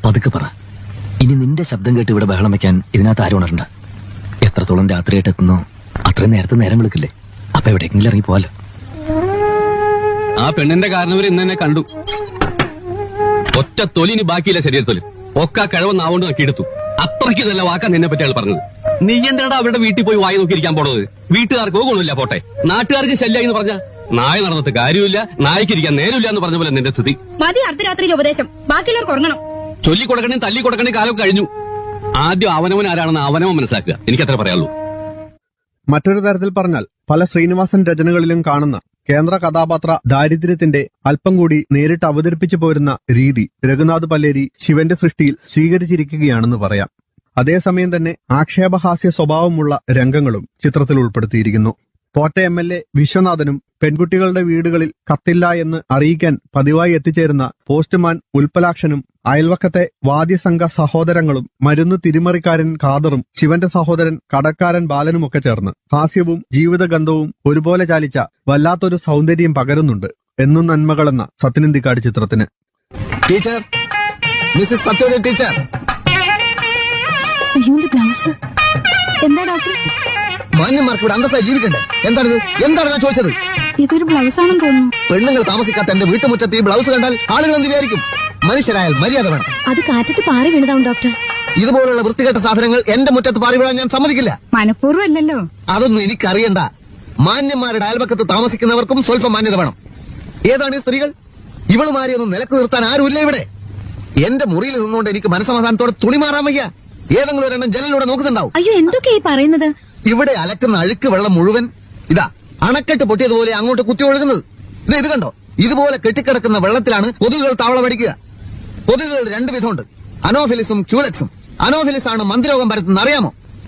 പതുക്കെ പറ ഇനി നിന്റെ ശബ്ദം കേട്ട് ഇവിടെ ബഹളം വെക്കാൻ ഇതിനകത്ത് ആരും ഉണരണ്ട എത്രത്തോളം രാത്രിയായിട്ട് എത്തുന്നോ അത്രയും നേരത്തെ നേരം വിളിക്കില്ലേ അപ്പൊ എവിടെയെങ്കിലും ഇറങ്ങി പോവാലോ ആ പെണ്ണിന്റെ കാരണവർ ഇന്ന് തന്നെ കണ്ടു ഒറ്റ തൊലിന് ബാക്കിയില്ല ശരീരത്തൊലി ഒക്കെ ആ കിഴവൻ നാവോണ്ട് നോക്കിയെടുത്തു അത്രയ്ക്ക് നല്ല വാക്കാ നിന്നെ പറ്റി അയാൾ പറഞ്ഞത് നീ എന്തിനാ അവരുടെ വീട്ടിൽ പോയി വായി നോക്കിയിരിക്കാൻ പോണത് വീട്ടുകാർക്ക് ഗുണമില്ല പോട്ടെ നാട്ടുകാർക്ക് ശല്യായി എന്ന് പറഞ്ഞ നായ നടന്നിട്ട് കാര്യമില്ല നായ്ക്കിരിക്കാൻ നേരമില്ല എന്ന് പറഞ്ഞ പോലെ നിന്റെ സ്ഥിതി മതി അർദ്ധരാത്രിയിലെ ഉപദേശം ബാക്കിയുള്ളവർക്ക് ഉറങ്ങണം ചൊല്ലി കൊടുക്കണേ തല്ലി കൊടുക്കണേ കാലമൊക്കെ കഴിഞ്ഞു ആദ്യം അവനവൻ ആരാണെന്ന് അവനവൻ മനസ്സിലാക്കുക എനിക്കത്ര പറയാനുള്ളൂ മറ്റൊരു തരത്തിൽ പറഞ്ഞാൽ പല ശ്രീനിവാസൻ രചനകളിലും കാണുന്ന കേന്ദ്ര കഥാപാത്ര ദാരിദ്ര്യത്തിന്റെ അല്പം കൂടി നേരിട്ട് അവതരിപ്പിച്ചു പോരുന്ന രീതി രഘുനാഥ് പല്ലേരി ശിവന്റെ സൃഷ്ടിയിൽ സ്വീകരിച്ചിരിക്കുകയാണെന്ന് പറയാം അതേസമയം തന്നെ ആക്ഷേപഹാസ്യ സ്വഭാവമുള്ള രംഗങ്ങളും ചിത്രത്തിൽ ഉൾപ്പെടുത്തിയിരിക്കുന്നു തോറ്റ എം എൽ എ വിശ്വനാഥനും പെൺകുട്ടികളുടെ വീടുകളിൽ കത്തില്ല എന്ന് അറിയിക്കാൻ പതിവായി എത്തിച്ചേരുന്ന പോസ്റ്റ്മാൻ ഉൽപ്പലാക്ഷനും അയൽവക്കത്തെ വാദ്യസംഘ സഹോദരങ്ങളും മരുന്ന് തിരിമറിക്കാരൻ ഖാദറും ശിവന്റെ സഹോദരൻ കടക്കാരൻ ബാലനുമൊക്കെ ചേർന്ന് ഹാസ്യവും ജീവിതഗന്ധവും ഒരുപോലെ ചാലിച്ച വല്ലാത്തൊരു സൗന്ദര്യം പകരുന്നുണ്ട് എന്നും നന്മകളെന്ന സത്യനന്ദിക്കാട് ചിത്രത്തിന് ടീച്ചർ മിസ്സസ് സത്യവതി ടീച്ചർ അയ്യോ ബ്ലൗസ് എന്താ ഡോക്ടർ മാന്യന്മാർക്ക് ഇവിടെ അന്തസ്സായി ജീവിക്കണ്ടേ എന്താണിത് എന്താണ് ഞാൻ ചോദിച്ചത് ഇതൊരു ബ്ലൗസ് ആണെന്ന് തോന്നുന്നു പെണ്ണുങ്ങൾ താമസിക്കാത്ത എന്റെ വീട്ടുമുറ്റത്ത് ഈ ബ്ലൗസ് കണ്ടാൽ ആളുകൾ എന്ത് വിചാരിക്കും മനുഷ്യരായാൽ മര്യാദ വേണം അത് കാറ്റത്ത് പാറി വീണതാവും ഡോക്ടർ ഇതുപോലുള്ള വൃത്തികെട്ട സാധനങ്ങൾ എന്റെ മുറ്റത്ത് പാറി വീഴാൻ ഞാൻ സമ്മതിക്കില്ല മനഃപൂർവ്വം അല്ലല്ലോ അതൊന്നും എനിക്കറിയണ്ട മാന്യന്മാരുടെ അയൽപക്കത്ത് താമസിക്കുന്നവർക്കും സ്വല്പം മാന്യത വേണം ഏതാണ് ഈ സ്ത്രീകൾ ഇവളുമാരെയൊന്നും നിലക്ക് നിർത്താൻ ആരുമില്ല ഇവിടെ എന്റെ മുറിയിൽ നിന്നുകൊണ്ട് എനിക്ക് മനസമാധാനത്തോടെ തുണി മാറാൻ വയ്യ ഏതെങ്കിലും ഒരെണ്ണം ജനലിലൂടെ നോക്കുന്നുണ്ടാവും അയ്യോ എന്തൊക്കെയാ ഈ പറയുന്നത് ഇവിടെ അലക്കുന്ന അഴുക്ക് വെള്ളം മുഴുവൻ ഇതാ അണക്കെട്ട് പൊട്ടിയതുപോലെ അങ്ങോട്ട് കുത്തി ഒഴുകുന്നത് ഇത് ഇത് കണ്ടോ ഇതുപോലെ കെട്ടിക്കിടക്കുന്ന വെള്ളത്തിലാണ് കൊതുകുകൾ താവളമടിക്കുക കൊതുകുകൾ രണ്ട് വിധമുണ്ട് അനോഫിലിസും ക്യൂലക്സും അനോഫിലിസ് ആണ് മന്ത്രിരോഗം പരത്തുന്ന അറിയാമോ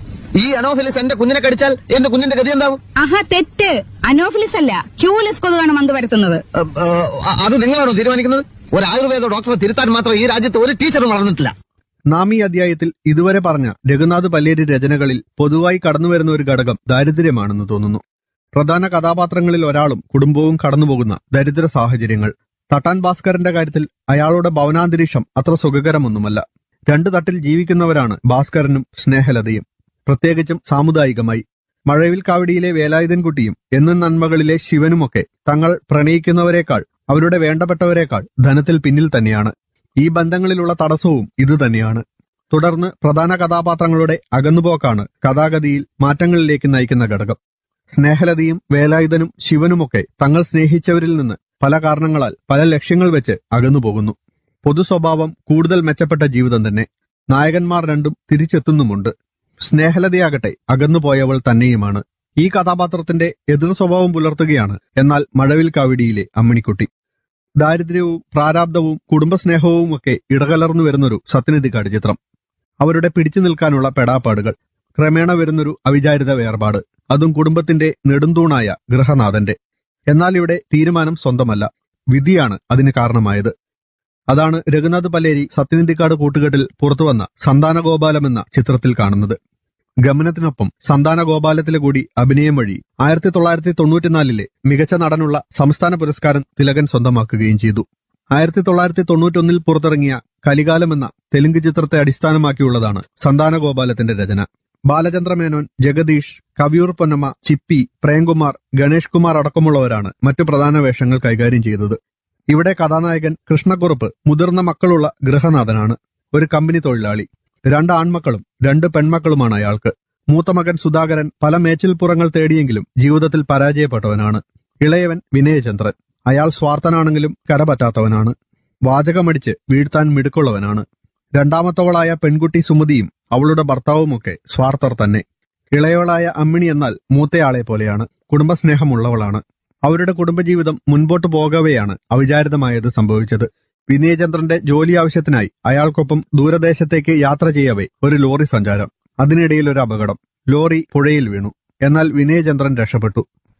ഈ അനോഫിലിസ് എന്റെ കുഞ്ഞിനെ കടിച്ചാൽ എന്റെ കുഞ്ഞിന്റെ ഗതി എന്താവും ആഹാ തെറ്റ് അനോഫിലിസ് അല്ല ക്യൂലിസ് കൊതുകാണ് മന്ത് വരുത്തുന്നത് അ- അ- അത് നിങ്ങളാണോ തീരുമാനിക്കുന്നത് ഒരു ആയുർവേദ ഡോക്ടറെ തിരുത്താൻ മാത്രം ഈ രാജ്യത്ത് ഒരു ടീച്ചറും വളർന്നിട്ടില്ല നാം ഈ അധ്യായത്തിൽ ഇതുവരെ പറഞ്ഞ രഘുനാഥ് പല്ലേരി രചനകളിൽ പൊതുവായി കടന്നുവരുന്ന ഒരു ഘടകം ദാരിദ്ര്യമാണെന്ന് തോന്നുന്നു പ്രധാന കഥാപാത്രങ്ങളിൽ ഒരാളും കുടുംബവും കടന്നുപോകുന്ന ദരിദ്ര സാഹചര്യങ്ങൾ തട്ടാൻ ഭാസ്കരന്റെ കാര്യത്തിൽ അയാളുടെ ഭവനാന്തരീക്ഷം അത്ര സുഖകരമൊന്നുമല്ല രണ്ടു തട്ടിൽ ജീവിക്കുന്നവരാണ് ഭാസ്കരനും സ്നേഹലതയും പ്രത്യേകിച്ചും സാമുദായികമായി മഴവിൽ കാവടിയിലെ വേലായുധൻകുട്ടിയും എന്നും നന്മകളിലെ ശിവനുമൊക്കെ തങ്ങൾ പ്രണയിക്കുന്നവരെക്കാൾ അവരുടെ വേണ്ടപ്പെട്ടവരെക്കാൾ ധനത്തിൽ പിന്നിൽ തന്നെയാണ് ഈ ബന്ധങ്ങളിലുള്ള തടസ്സവും ഇതുതന്നെയാണ് തുടർന്ന് പ്രധാന കഥാപാത്രങ്ങളുടെ അകന്നുപോക്കാണ് കഥാഗതിയിൽ മാറ്റങ്ങളിലേക്ക് നയിക്കുന്ന ഘടകം സ്നേഹലതയും വേലായുധനും ശിവനുമൊക്കെ തങ്ങൾ സ്നേഹിച്ചവരിൽ നിന്ന് പല കാരണങ്ങളാൽ പല ലക്ഷ്യങ്ങൾ വെച്ച് അകന്നുപോകുന്നു പൊതു സ്വഭാവം കൂടുതൽ മെച്ചപ്പെട്ട ജീവിതം തന്നെ നായകന്മാർ രണ്ടും തിരിച്ചെത്തുന്നുമുണ്ട് സ്നേഹലതയാകട്ടെ അകന്നുപോയവൾ തന്നെയുമാണ് ഈ കഥാപാത്രത്തിന്റെ എതിർ സ്വഭാവം പുലർത്തുകയാണ് എന്നാൽ മഴവിൽ കാവിടിയിലെ അമ്മിണിക്കുട്ടി ദാരിദ്ര്യവും പ്രാരാബ്ദവും കുടുംബസ്നേഹവും ഒക്കെ ഇടകലർന്നു വരുന്നൊരു സത്യനിധിക്കാട് ചിത്രം അവരുടെ പിടിച്ചു നിൽക്കാനുള്ള പെടാപ്പാടുകൾ ക്രമേണ വരുന്നൊരു അവിചാരിത വേർപാട് അതും കുടുംബത്തിന്റെ നെടുന്തൂണായ ഗൃഹനാഥന്റെ എന്നാൽ ഇവിടെ തീരുമാനം സ്വന്തമല്ല വിധിയാണ് അതിന് കാരണമായത് അതാണ് രഘുനാഥ് പല്ലേരി സത്യനിധിക്കാട് കൂട്ടുകെട്ടിൽ പുറത്തുവന്ന സന്താനഗോപാലം എന്ന ചിത്രത്തിൽ കാണുന്നത് ഗമനത്തിനൊപ്പം സന്താന ഗോപാലത്തിലെ കൂടി അഭിനയം വഴി ആയിരത്തി തൊള്ളായിരത്തി തൊണ്ണൂറ്റിനാലിലെ മികച്ച നടനുള്ള സംസ്ഥാന പുരസ്കാരം തിലകൻ സ്വന്തമാക്കുകയും ചെയ്തു ആയിരത്തി തൊള്ളായിരത്തി തൊണ്ണൂറ്റൊന്നിൽ പുറത്തിറങ്ങിയ കലികാലം എന്ന തെലുങ്ക് ചിത്രത്തെ അടിസ്ഥാനമാക്കിയുള്ളതാണ് സന്താന ഗോപാലത്തിന്റെ രചന ബാലചന്ദ്ര മേനോൻ ജഗദീഷ് കവിയൂർ പൊന്നമ്മ ചിപ്പി പ്രേംകുമാർ ഗണേഷ് കുമാർ അടക്കമുള്ളവരാണ് മറ്റു പ്രധാന വേഷങ്ങൾ കൈകാര്യം ചെയ്തത് ഇവിടെ കഥാനായകൻ കൃഷ്ണക്കുറുപ്പ് മുതിർന്ന മക്കളുള്ള ഗൃഹനാഥനാണ് ഒരു കമ്പനി തൊഴിലാളി രണ്ട് ആൺമക്കളും രണ്ട് പെൺമക്കളുമാണ് അയാൾക്ക് മൂത്ത മകൻ സുധാകരൻ പല മേച്ചിൽപ്പുറങ്ങൾ തേടിയെങ്കിലും ജീവിതത്തിൽ പരാജയപ്പെട്ടവനാണ് ഇളയവൻ വിനയചന്ദ്രൻ അയാൾ സ്വാർത്ഥനാണെങ്കിലും കരപറ്റാത്തവനാണ് വാചകമടിച്ച് വീഴ്ത്താൻ മിടുക്കുള്ളവനാണ് രണ്ടാമത്തവളായ പെൺകുട്ടി സുമതിയും അവളുടെ ഭർത്താവുമൊക്കെ സ്വാർത്ഥർ തന്നെ ഇളയവളായ അമ്മിണി എന്നാൽ മൂത്തയാളെ പോലെയാണ് കുടുംബസ്നേഹമുള്ളവളാണ് അവരുടെ കുടുംബജീവിതം മുൻപോട്ട് പോകവെയാണ് അവിചാരിതമായത് സംഭവിച്ചത് വിനയചന്ദ്രന്റെ ജോലി ആവശ്യത്തിനായി അയാൾക്കൊപ്പം ദൂരദേശത്തേക്ക് യാത്ര ചെയ്യവേ ഒരു ലോറി സഞ്ചാരം അതിനിടയിൽ ഒരു അപകടം ലോറി പുഴയിൽ വീണു എന്നാൽ വിനയചന്ദ്രൻ രക്ഷപ്പെട്ടു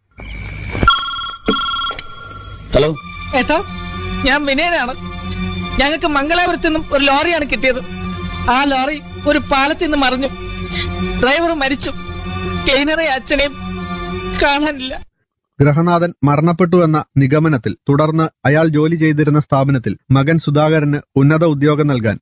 ഹലോ ഏട്ടാ ഞാൻ വിനയനാണ് ഞങ്ങൾക്ക് മംഗലാപുരത്ത് നിന്നും ഒരു ലോറിയാണ് കിട്ടിയത് ആ ലോറി ഒരു പാലത്തിൽ നിന്ന് മറിഞ്ഞു ഡ്രൈവർ മരിച്ചു ക്ലീനറെ അച്ഛനെയും കാണാനില്ല ഗൃഹനാഥൻ മരണപ്പെട്ടു എന്ന നിഗമനത്തിൽ തുടർന്ന് അയാൾ ജോലി ചെയ്തിരുന്ന സ്ഥാപനത്തിൽ മകൻ സുധാകരന് ഉന്നത ഉദ്യോഗം നൽകാൻ